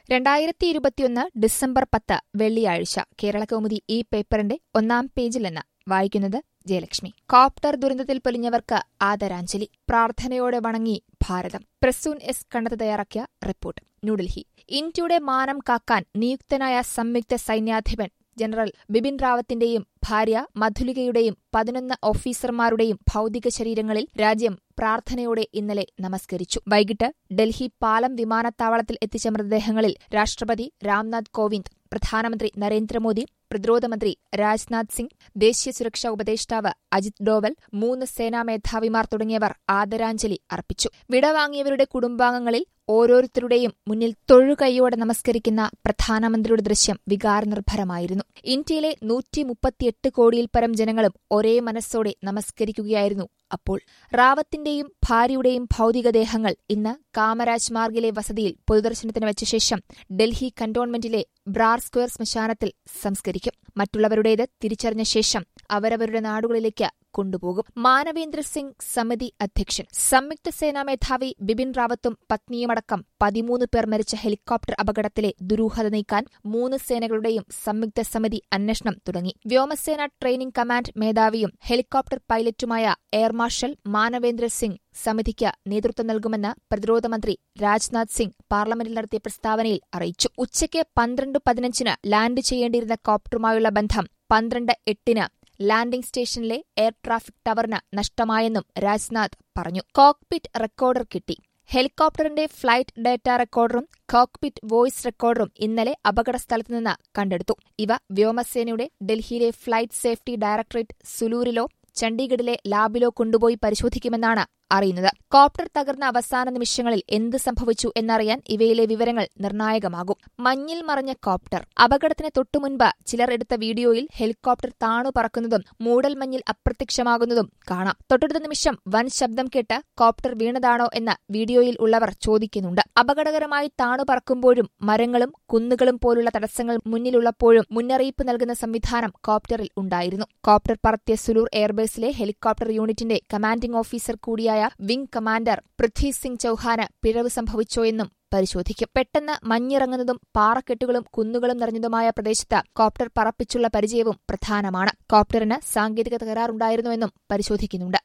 രണ്ടായിരത്തി ഇരുപത്തിയൊന്ന് ഡിസംബർ പത്ത് വെള്ളിയാഴ്ച കേരളകൗമുദി ഈ പേപ്പറിന്റെ ഒന്നാം പേജിൽ നിന്ന് വായിക്കുന്നത് ജയലക്ഷ്മി കോപ്റ്റർ ദുരന്തത്തിൽ പൊലിഞ്ഞവർക്ക് ആദരാഞ്ജലി പ്രാർത്ഥനയോടെ വണങ്ങി ഭാരതം പ്രസൂൻ എസ് കണ്ണത്ത് തയ്യാറാക്കിയ റിപ്പോർട്ട് ന്യൂഡൽഹി ഇന്ത്യയുടെ മാനം കാക്കാൻ നിയുക്തനായ സംയുക്ത സൈന്യാധിപൻ ജനറൽ ബിപിൻ റാവത്തിന്റെയും ഭാര്യ മധുലികയുടെയും പതിനൊന്ന് ഓഫീസർമാരുടെയും ഭൌതിക ശരീരങ്ങളിൽ രാജ്യം പ്രാർത്ഥനയോടെ ഇന്നലെ നമസ്കരിച്ചു വൈകിട്ട് ഡൽഹി പാലം വിമാനത്താവളത്തിൽ എത്തിച്ച മൃതദേഹങ്ങളിൽ രാഷ്ട്രപതി രാംനാഥ് കോവിന്ദ് പ്രധാനമന്ത്രി നരേന്ദ്രമോദി പ്രതിരോധമന്ത്രി രാജ്നാഥ് സിംഗ് ദേശീയ സുരക്ഷാ ഉപദേഷ്ടാവ് അജിത് ഡോവൽ മൂന്ന് സേനാ മേധാവിമാർ തുടങ്ങിയവർ ആദരാഞ്ജലി അർപ്പിച്ചു വിടവാങ്ങിയവരുടെ കുടുംബാംഗങ്ങളിൽ ഓരോരുത്തരുടെയും മുന്നിൽ തൊഴുകൈയോടെ നമസ്കരിക്കുന്ന പ്രധാനമന്ത്രിയുടെ ദൃശ്യം വികാരനിർഭരമായിരുന്നു ഇന്ത്യയിലെ നൂറ്റി മുപ്പത്തിയെട്ട് കോടിയിൽ പരം ജനങ്ങളും ഒരേ മനസ്സോടെ നമസ്കരിക്കുകയായിരുന്നു അപ്പോൾ റാവത്തിന്റെയും ഭാര്യയുടെയും ഭൌതികദേഹങ്ങൾ ഇന്ന് കാമരാജ് മാർഗിലെ വസതിയിൽ പൊതുദർശനത്തിന് വെച്ച ശേഷം ഡൽഹി കന്റോൺമെന്റിലെ ബ്രാർ സ്ക്വയർ ശ്മശാനത്തിൽ സംസ്കരിക്കും മറ്റുള്ളവരുടേത് തിരിച്ചറിഞ്ഞ ശേഷം അവരവരുടെ നാടുകളിലേക്ക് കൊണ്ടുപോകും മാനവേന്ദ്ര സിംഗ് സമിതി അധ്യക്ഷൻ സംയുക്ത സേനാ മേധാവി ബിപിൻ റാവത്തും പത്നിയുമടക്കം പതിമൂന്ന് പേർ മരിച്ച ഹെലികോപ്റ്റർ അപകടത്തിലെ ദുരൂഹത നീക്കാൻ മൂന്ന് സേനകളുടെയും സംയുക്ത സമിതി അന്വേഷണം തുടങ്ങി വ്യോമസേന ട്രെയിനിംഗ് കമാൻഡ് മേധാവിയും ഹെലികോപ്റ്റർ പൈലറ്റുമായ എയർ മാർഷൽ മാനവേന്ദ്ര സിംഗ് സമിതിക്ക് നേതൃത്വം നൽകുമെന്ന് പ്രതിരോധമന്ത്രി രാജ്നാഥ് സിംഗ് പാർലമെന്റിൽ നടത്തിയ പ്രസ്താവനയിൽ അറിയിച്ചു ഉച്ചയ്ക്ക് പന്ത്രണ്ട് പതിനഞ്ചിന് ലാൻഡ് ചെയ്യേണ്ടിയിരുന്ന കോപ്റ്ററുമായുള്ള ബന്ധം പന്ത്രണ്ട് എട്ടിന് ലാൻഡിംഗ് സ്റ്റേഷനിലെ എയർ ട്രാഫിക് ടവറിന് നഷ്ടമായെന്നും രാജ്നാഥ് പറഞ്ഞു കോക്പിറ്റ് റെക്കോർഡർ കിട്ടി ഹെലികോപ്റ്ററിന്റെ ഫ്ലൈറ്റ് ഡാറ്റ റെക്കോർഡറും കോക്പിറ്റ് വോയിസ് റെക്കോർഡറും ഇന്നലെ അപകടസ്ഥലത്ത് നിന്ന് കണ്ടെടുത്തു ഇവ വ്യോമസേനയുടെ ഡൽഹിയിലെ ഫ്ലൈറ്റ് സേഫ്റ്റി ഡയറക്ടറേറ്റ് സുലൂരിലോ ചണ്ഡീഗഡിലെ ലാബിലോ കൊണ്ടുപോയി പരിശോധിക്കുമെന്നാണ് അറിയുന്നത് കോപ്റ്റർ തകർന്ന അവസാന നിമിഷങ്ങളിൽ എന്ത് സംഭവിച്ചു എന്നറിയാൻ ഇവയിലെ വിവരങ്ങൾ നിർണായകമാകും മഞ്ഞിൽ മറഞ്ഞ കോപ്റ്റർ അപകടത്തിന് തൊട്ടുമുൻപ് ചിലർ എടുത്ത വീഡിയോയിൽ ഹെലികോപ്റ്റർ താണു പറക്കുന്നതും മൂടൽമഞ്ഞിൽ അപ്രത്യക്ഷമാകുന്നതും കാണാം തൊട്ടടുത്ത നിമിഷം വൻ ശബ്ദം കേട്ട് കോപ്റ്റർ വീണതാണോ എന്ന് വീഡിയോയിൽ ഉള്ളവർ ചോദിക്കുന്നുണ്ട് അപകടകരമായി താണു പറക്കുമ്പോഴും മരങ്ങളും കുന്നുകളും പോലുള്ള തടസ്സങ്ങൾ മുന്നിലുള്ളപ്പോഴും മുന്നറിയിപ്പ് നൽകുന്ന സംവിധാനം കോപ്റ്ററിൽ ഉണ്ടായിരുന്നു കോപ്റ്റർ പറത്തിയ സുലൂർ എയർബേസിലെ ഹെലികോപ്റ്റർ യൂണിറ്റിന്റെ കമാൻഡിംഗ് ഓഫീസർ കൂടിയായ വിംഗ് കമാൻഡർ പൃഥ്വി സിംഗ് ചൌഹാന് പിഴവ് സംഭവിച്ചോയെന്നും പരിശോധിക്കും പെട്ടെന്ന് മഞ്ഞിറങ്ങുന്നതും പാറക്കെട്ടുകളും കുന്നുകളും നിറഞ്ഞതുമായ പ്രദേശത്ത് കോപ്റ്റർ പറപ്പിച്ചുള്ള പരിചയവും പ്രധാനമാണ് കോപ്റ്ററിന് സാങ്കേതിക തകരാറുണ്ടായിരുന്നുവെന്നും പരിശോധിക്കുന്നുണ്ട്